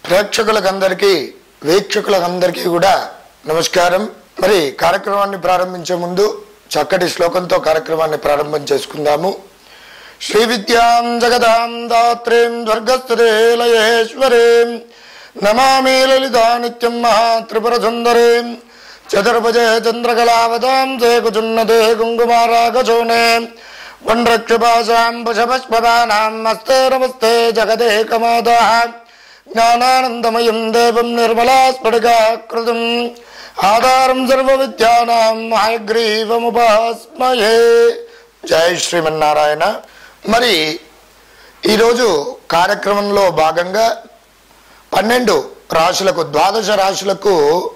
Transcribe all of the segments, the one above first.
ప్రేక్షకులకందరికీ వీక్షకులకందరికీ కూడా నమస్కారం మరి కార్యక్రమాన్ని ప్రారంభించే ముందు చక్కటి శ్లోకంతో కార్యక్రమాన్ని ప్రారంభం చేసుకుందాము శ్రీ విద్యాం జగదాం దాత్రీం దుర్గస్థిరేలయేశ్వరీం నమామి లలితా నిత్యం మహాత్రిపుర సుందరీం చతుర్భుజే చంద్రకళావతాం సేకుచున్నదే కుంకుమారాగచూనే వండ్రక్షుపాశాం పుషపస్పదానాం మస్తే నమస్తే జగదేకమాతా జ్ఞానానందమయం దేవం నిర్మలాస్ఫటికాకృతం ఆధారం సర్వవిద్యానాం హయగ్రీవముపాస్మయే జై శ్రీమన్నారాయణ మరి ఈరోజు కార్యక్రమంలో భాగంగా పన్నెండు రాశులకు ద్వాదశ రాశులకు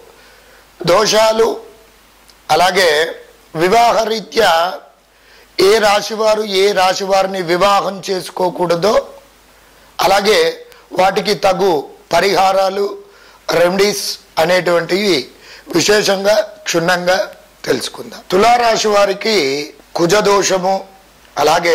దోషాలు అలాగే వివాహ రీత్యా ఏ రాశివారు ఏ రాశి వారిని వివాహం చేసుకోకూడదో అలాగే వాటికి తగు పరిహారాలు రెమెడీస్ అనేటువంటివి విశేషంగా క్షుణ్ణంగా తెలుసుకుందాం తులారాశి వారికి కుజ దోషము అలాగే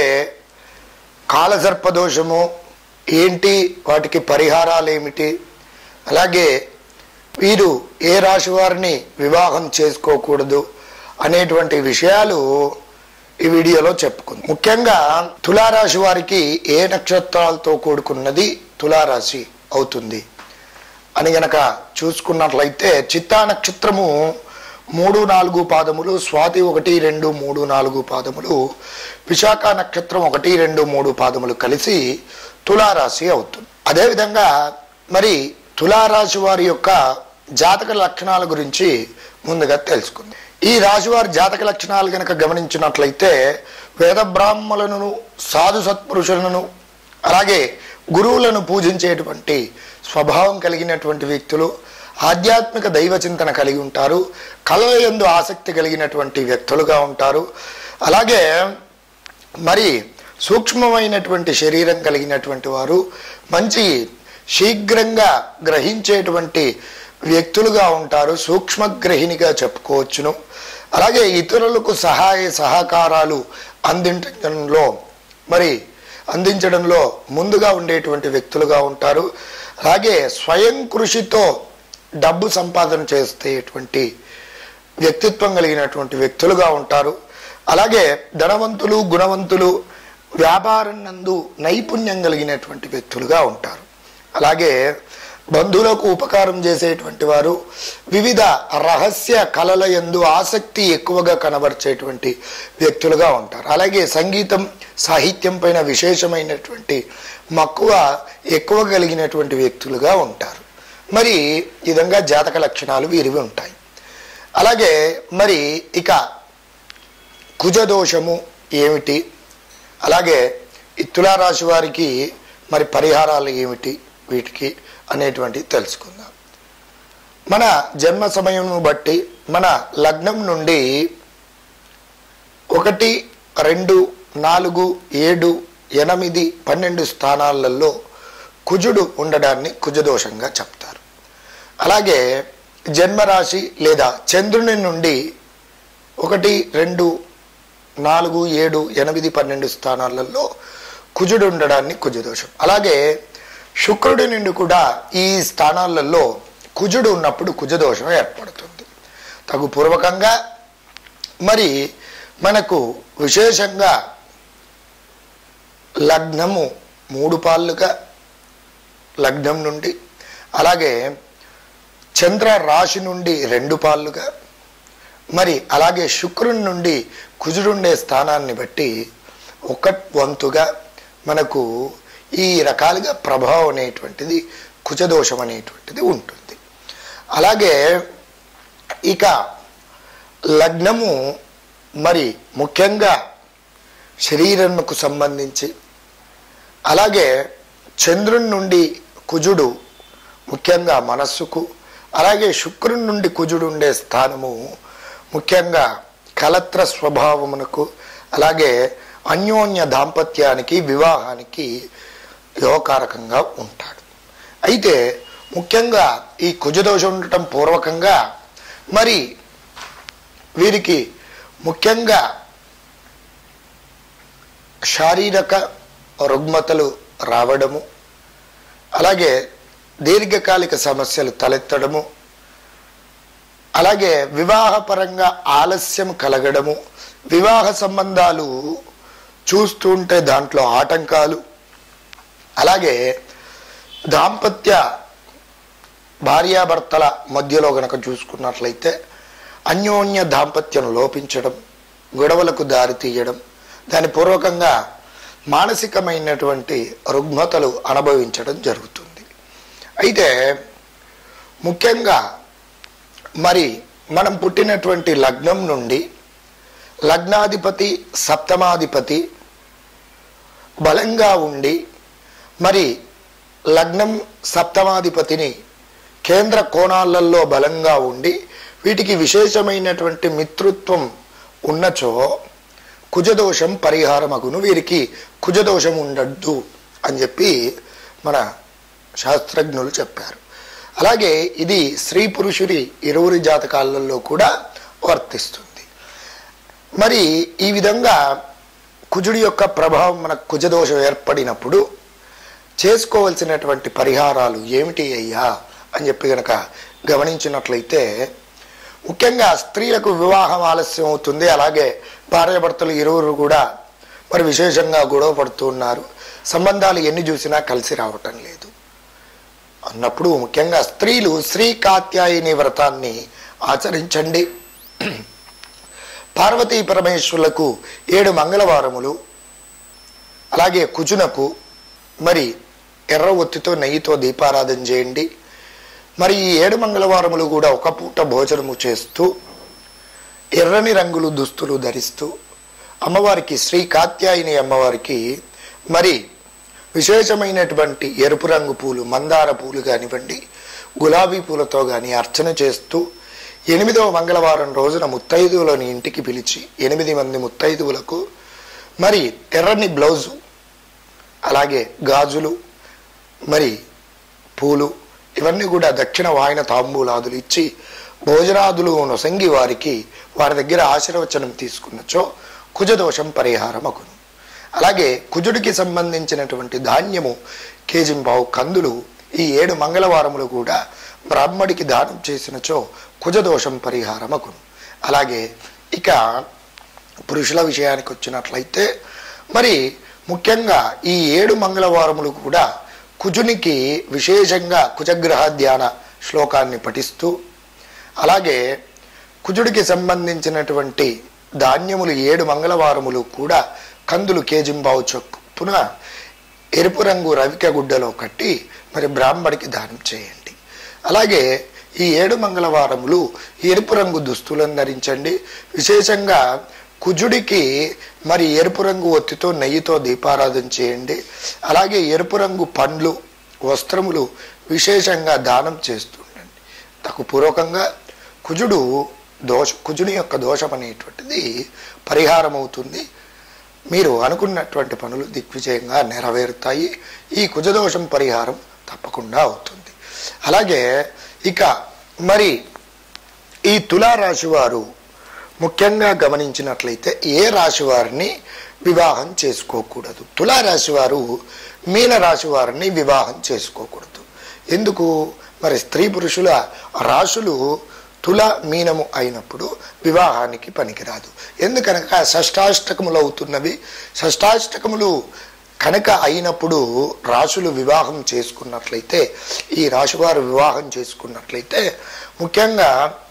కాలసర్ప దోషము ఏంటి వాటికి పరిహారాలు ఏమిటి అలాగే వీరు ఏ రాశి వారిని వివాహం చేసుకోకూడదు అనేటువంటి విషయాలు ఈ వీడియోలో చెప్పుకుందాం ముఖ్యంగా తులారాశి వారికి ఏ నక్షత్రాలతో కూడుకున్నది తులారాశి అవుతుంది అని గనక చూసుకున్నట్లయితే చిత్తా నక్షత్రము మూడు నాలుగు పాదములు స్వాతి ఒకటి రెండు మూడు నాలుగు పాదములు విశాఖ నక్షత్రం ఒకటి రెండు మూడు పాదములు కలిసి తులారాశి అవుతుంది అదేవిధంగా మరి తులారాశి వారి యొక్క జాతక లక్షణాల గురించి ముందుగా తెలుసుకుందాం ఈ రాశివారి జాతక లక్షణాలు గనక గమనించినట్లయితే వేద బ్రాహ్మణులను సాధు సత్పురుషులను అలాగే గురువులను పూజించేటువంటి స్వభావం కలిగినటువంటి వ్యక్తులు ఆధ్యాత్మిక దైవ చింతన కలిగి ఉంటారు కళల యందు ఆసక్తి కలిగినటువంటి వ్యక్తులుగా ఉంటారు అలాగే మరి సూక్ష్మమైనటువంటి శరీరం కలిగినటువంటి వారు మంచి శీఘ్రంగా గ్రహించేటువంటి వ్యక్తులుగా ఉంటారు సూక్ష్మగ్రహిణిగా చెప్పుకోవచ్చును అలాగే ఇతరులకు సహాయ సహకారాలు అందించడంలో మరి అందించడంలో ముందుగా ఉండేటువంటి వ్యక్తులుగా ఉంటారు అలాగే స్వయం కృషితో డబ్బు సంపాదన చేసేటువంటి వ్యక్తిత్వం కలిగినటువంటి వ్యక్తులుగా ఉంటారు అలాగే ధనవంతులు గుణవంతులు వ్యాపారం నందు నైపుణ్యం కలిగినటువంటి వ్యక్తులుగా ఉంటారు అలాగే బంధువులకు ఉపకారం చేసేటువంటి వారు వివిధ రహస్య కళల యందు ఆసక్తి ఎక్కువగా కనబరిచేటువంటి వ్యక్తులుగా ఉంటారు అలాగే సంగీతం సాహిత్యం పైన విశేషమైనటువంటి మక్కువ ఎక్కువ కలిగినటువంటి వ్యక్తులుగా ఉంటారు మరి ఈ విధంగా జాతక లక్షణాలు వీరివి ఉంటాయి అలాగే మరి ఇక కుజదోషము ఏమిటి అలాగే ఈ తులారాశి వారికి మరి పరిహారాలు ఏమిటి వీటికి అనేటువంటి తెలుసుకుందాం మన జన్మ సమయం బట్టి మన లగ్నం నుండి ఒకటి రెండు నాలుగు ఏడు ఎనిమిది పన్నెండు స్థానాలలో కుజుడు ఉండడాన్ని కుజదోషంగా చెప్తారు అలాగే జన్మరాశి లేదా చంద్రుని నుండి ఒకటి రెండు నాలుగు ఏడు ఎనిమిది పన్నెండు స్థానాలలో కుజుడు ఉండడాన్ని కుజదోషం అలాగే శుక్రుడి నుండి కూడా ఈ స్థానాలలో కుజుడు ఉన్నప్పుడు కుజదోషం ఏర్పడుతుంది తగు పూర్వకంగా మరి మనకు విశేషంగా లగ్నము మూడు పాళ్ళుగా లగ్నం నుండి అలాగే చంద్ర రాశి నుండి రెండు పాళ్ళుగా మరి అలాగే శుక్రుని నుండి కుజుడుండే స్థానాన్ని బట్టి ఒక వంతుగా మనకు ఈ రకాలుగా ప్రభావం అనేటువంటిది కుజదోషం అనేటువంటిది ఉంటుంది అలాగే ఇక లగ్నము మరి ముఖ్యంగా శరీరంకు సంబంధించి అలాగే చంద్రుని నుండి కుజుడు ముఖ్యంగా మనస్సుకు అలాగే శుక్రుని నుండి కుజుడు ఉండే స్థానము ముఖ్యంగా కలత్ర స్వభావమునకు అలాగే అన్యోన్య దాంపత్యానికి వివాహానికి యోగకారకంగా ఉంటాడు అయితే ముఖ్యంగా ఈ కుజదోషం ఉండటం పూర్వకంగా మరి వీరికి ముఖ్యంగా శారీరక రుగ్మతలు రావడము అలాగే దీర్ఘకాలిక సమస్యలు తలెత్తడము అలాగే వివాహపరంగా ఆలస్యం కలగడము వివాహ సంబంధాలు చూస్తుంటే దాంట్లో ఆటంకాలు అలాగే దాంపత్య భార్యాభర్తల మధ్యలో గనక చూసుకున్నట్లయితే అన్యోన్య దాంపత్యం లోపించడం గొడవలకు దారి తీయడం దాని పూర్వకంగా మానసికమైనటువంటి రుగ్మతలు అనుభవించడం జరుగుతుంది అయితే ముఖ్యంగా మరి మనం పుట్టినటువంటి లగ్నం నుండి లగ్నాధిపతి సప్తమాధిపతి బలంగా ఉండి మరి లగ్నం సప్తమాధిపతిని కేంద్ర కోణాలలో బలంగా ఉండి వీటికి విశేషమైనటువంటి మిత్రుత్వం ఉన్నచో కుజదోషం పరిహారమగును వీరికి కుజదోషం ఉండద్దు అని చెప్పి మన శాస్త్రజ్ఞులు చెప్పారు అలాగే ఇది స్త్రీ పురుషుడి ఇరువురి జాతకాలలో కూడా వర్తిస్తుంది మరి ఈ విధంగా కుజుడి యొక్క ప్రభావం మన కుజదోషం ఏర్పడినప్పుడు చేసుకోవలసినటువంటి పరిహారాలు ఏమిటి అయ్యా అని చెప్పి గనక గమనించినట్లయితే ముఖ్యంగా స్త్రీలకు వివాహం ఆలస్యం అవుతుంది అలాగే భార్యాభర్తలు ఇరువురు కూడా మరి విశేషంగా గొడవ పడుతూ ఉన్నారు సంబంధాలు ఎన్ని చూసినా కలిసి రావటం లేదు అన్నప్పుడు ముఖ్యంగా స్త్రీలు శ్రీ కాత్యాయని వ్రతాన్ని ఆచరించండి పార్వతీ పరమేశ్వరులకు ఏడు మంగళవారములు అలాగే కుజునకు మరి ఎర్ర ఒత్తితో నెయ్యితో దీపారాధన చేయండి మరి ఈ ఏడు మంగళవారములు కూడా ఒక పూట భోజనము చేస్తూ ఎర్రని రంగులు దుస్తులు ధరిస్తూ అమ్మవారికి శ్రీ కాత్యాయిని అమ్మవారికి మరి విశేషమైనటువంటి ఎరుపు రంగు పూలు మందార పూలు కానివ్వండి గులాబీ పూలతో కానీ అర్చన చేస్తూ ఎనిమిదవ మంగళవారం రోజున ముత్తైదువులని ఇంటికి పిలిచి ఎనిమిది మంది ముత్తైదువులకు మరి ఎర్రని బ్లౌజు అలాగే గాజులు మరి పూలు ఇవన్నీ కూడా దక్షిణ వాయన తాంబూలాదులు ఇచ్చి భోజనాదులు నొసంగి వారికి వారి దగ్గర ఆశీర్వచనం తీసుకున్నచో కుజదోషం పరిహారం అగును అలాగే కుజుడికి సంబంధించినటువంటి ధాన్యము కేజింబావు కందులు ఈ ఏడు మంగళవారములు కూడా బ్రాహ్మడికి దానం చేసినచో కుజదోషం పరిహారం అగును అలాగే ఇక పురుషుల విషయానికి వచ్చినట్లయితే మరి ముఖ్యంగా ఈ ఏడు మంగళవారములు కూడా కుజునికి విశేషంగా కుజగ్రహ ధ్యాన శ్లోకాన్ని పఠిస్తూ అలాగే కుజుడికి సంబంధించినటువంటి ధాన్యములు ఏడు మంగళవారములు కూడా కందులు కేజింబావు చొప్పున ఎరుపు రంగు రవిక గుడ్డలో కట్టి మరి బ్రాహ్మడికి దానం చేయండి అలాగే ఈ ఏడు మంగళవారములు ఎరుపు రంగు దుస్తులను ధరించండి విశేషంగా కుజుడికి మరి ఎరుపు రంగు ఒత్తితో నెయ్యితో దీపారాధన చేయండి అలాగే ఎరుపు రంగు పండ్లు వస్త్రములు విశేషంగా దానం చేస్తుండండి తకు పూర్వకంగా కుజుడు దోష కుజుని యొక్క దోషం అనేటువంటిది పరిహారం అవుతుంది మీరు అనుకున్నటువంటి పనులు దిగ్విజయంగా నెరవేరుతాయి ఈ కుజదోషం పరిహారం తప్పకుండా అవుతుంది అలాగే ఇక మరి ఈ తులారాశి వారు ముఖ్యంగా గమనించినట్లయితే ఏ రాశి వారిని వివాహం చేసుకోకూడదు తులారాశి వారు మీన రాశి వారిని వివాహం చేసుకోకూడదు ఎందుకు మరి స్త్రీ పురుషుల రాశులు తుల మీనము అయినప్పుడు వివాహానికి పనికిరాదు ఎందుకనగా షష్టాష్టకములు అవుతున్నవి షష్టాష్టకములు కనుక అయినప్పుడు రాశులు వివాహం చేసుకున్నట్లయితే ఈ రాశివారు వివాహం చేసుకున్నట్లయితే ముఖ్యంగా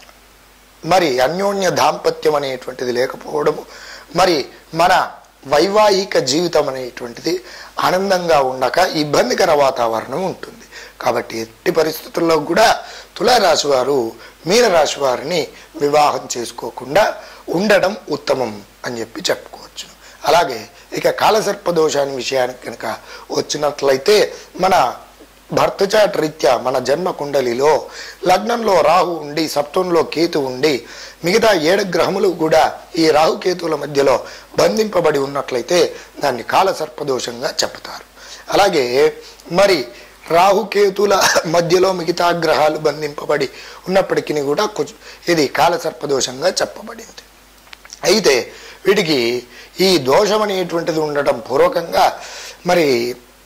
మరి అన్యోన్య దాంపత్యం అనేటువంటిది లేకపోవడము మరి మన వైవాహిక జీవితం అనేటువంటిది ఆనందంగా ఉండక ఇబ్బందికర వాతావరణం ఉంటుంది కాబట్టి ఎట్టి పరిస్థితుల్లో కూడా తులారాశి వారు మీనరాశి వారిని వివాహం చేసుకోకుండా ఉండడం ఉత్తమం అని చెప్పి చెప్పుకోవచ్చు అలాగే ఇక కాలసర్ప దోషాన్ని విషయానికి కనుక వచ్చినట్లయితే మన భర్తచాట్ రీత్యా మన జన్మ కుండలిలో లగ్నంలో రాహు ఉండి సప్తంలో కేతు ఉండి మిగతా ఏడు గ్రహములు కూడా ఈ రాహుకేతువుల మధ్యలో బంధింపబడి ఉన్నట్లయితే దాన్ని కాలసర్పదోషంగా చెప్తారు అలాగే మరి రాహుకేతుల మధ్యలో మిగతా గ్రహాలు బంధింపబడి ఉన్నప్పటికీ కూడా కొంచెం ఇది కాలసర్పదోషంగా చెప్పబడింది అయితే వీటికి ఈ దోషం అనేటువంటిది ఉండటం పూర్వకంగా మరి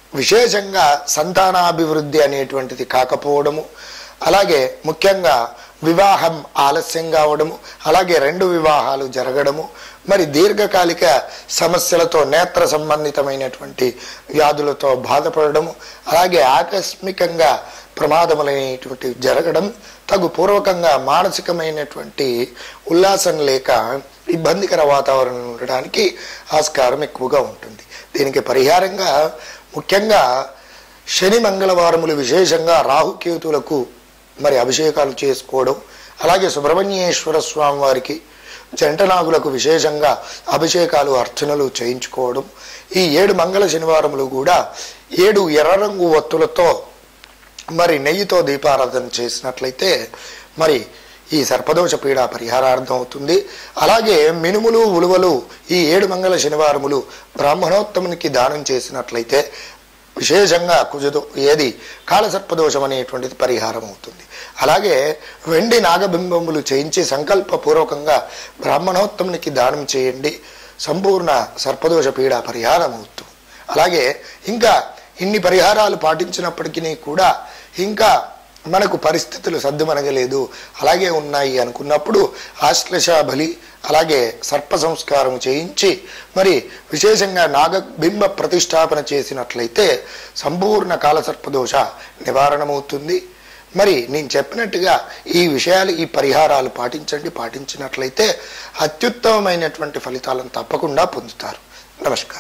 విశేషంగా సంతానాభివృద్ధి అనేటువంటిది కాకపోవడము అలాగే ముఖ్యంగా వివాహం ఆలస్యం కావడము అలాగే రెండు వివాహాలు జరగడము మరి దీర్ఘకాలిక సమస్యలతో నేత్ర సంబంధితమైనటువంటి వ్యాధులతో బాధపడడము అలాగే ఆకస్మికంగా ప్రమాదములైనటువంటి జరగడం తగు పూర్వకంగా మానసికమైనటువంటి ఉల్లాసం లేక ఇబ్బందికర వాతావరణం ఉండడానికి ఆస్కారం ఎక్కువగా ఉంటుంది దీనికి పరిహారంగా ముఖ్యంగా శని మంగళవారములు విశేషంగా రాహుకేతులకు మరి అభిషేకాలు చేసుకోవడం అలాగే సుబ్రహ్మణ్యేశ్వర స్వామి వారికి జంటనాగులకు విశేషంగా అభిషేకాలు అర్చనలు చేయించుకోవడం ఈ ఏడు మంగళ శనివారములు కూడా ఏడు ఎర్ర రంగు ఒత్తులతో మరి నెయ్యితో దీపారాధన చేసినట్లయితే మరి ఈ సర్పదోష పీడ పరిహారార్థం అవుతుంది అలాగే మినుములు ఉలువలు ఈ ఏడు మంగళ శనివారములు బ్రాహ్మణోత్తమునికి దానం చేసినట్లయితే విశేషంగా కుజదో ఏది కాలసర్పదోషం అనేటువంటిది పరిహారం అవుతుంది అలాగే వెండి నాగబింబములు చేయించి సంకల్పపూర్వకంగా బ్రాహ్మణోత్తమునికి దానం చేయండి సంపూర్ణ సర్పదోష పీడ పరిహారం అవుతుంది అలాగే ఇంకా ఇన్ని పరిహారాలు పాటించినప్పటికీ కూడా ఇంకా మనకు పరిస్థితులు సర్దుమనగలేదు అలాగే ఉన్నాయి అనుకున్నప్పుడు ఆశ్లేష బలి అలాగే సర్ప సంస్కారం చేయించి మరి విశేషంగా నాగబింబ ప్రతిష్టాపన చేసినట్లయితే సంపూర్ణ కాలసర్పదోష నివారణమవుతుంది మరి నేను చెప్పినట్టుగా ఈ విషయాలు ఈ పరిహారాలు పాటించండి పాటించినట్లయితే అత్యుత్తమమైనటువంటి ఫలితాలను తప్పకుండా పొందుతారు నమస్కారం